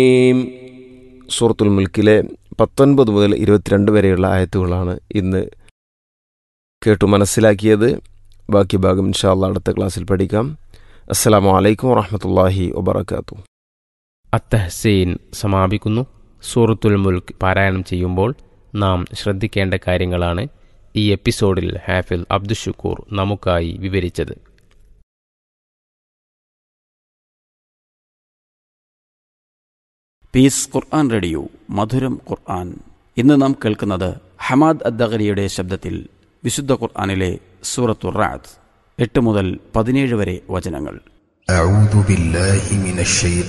സൂറത്തുൽ മുൽക്കിലെ പത്തൊൻപത് മുതൽ ഇരുപത്തിരണ്ട് വരെയുള്ള ആയത്തുകളാണ് ഇന്ന് കേട്ടു മനസ്സിലാക്കിയത് ബാക്കി ഭാഗം ഇൻഷാല്ല അടുത്ത ക്ലാസ്സിൽ പഠിക്കാം അസ്സലാമു അലൈക്കും വറഹമത്തല്ലാഹി വബർക്കാത്തു അത്തഹസീൻ സമാപിക്കുന്നു സൂറത്തുൽ മുൽക്ക് പാരായണം ചെയ്യുമ്പോൾ നാം ശ്രദ്ധിക്കേണ്ട കാര്യങ്ങളാണ് ഈ എപ്പിസോഡിൽ ഹാഫിൽ അബ്ദുഷുക്കൂർ നമുക്കായി വിവരിച്ചത് പീസ് ഖുർആൻ റേഡിയോ മധുരം ഖുർആൻ ഇന്ന് നാം കേൾക്കുന്നത് ഹമാദ് അദ്ദഗരിയുടെ ശബ്ദത്തിൽ വിശുദ്ധ ഖുർആനിലെ സൂറത്തു റാത്ത് എട്ട് മുതൽ പതിനേഴ് വരെ വചനങ്ങൾ أعوذ بالله من الشيطان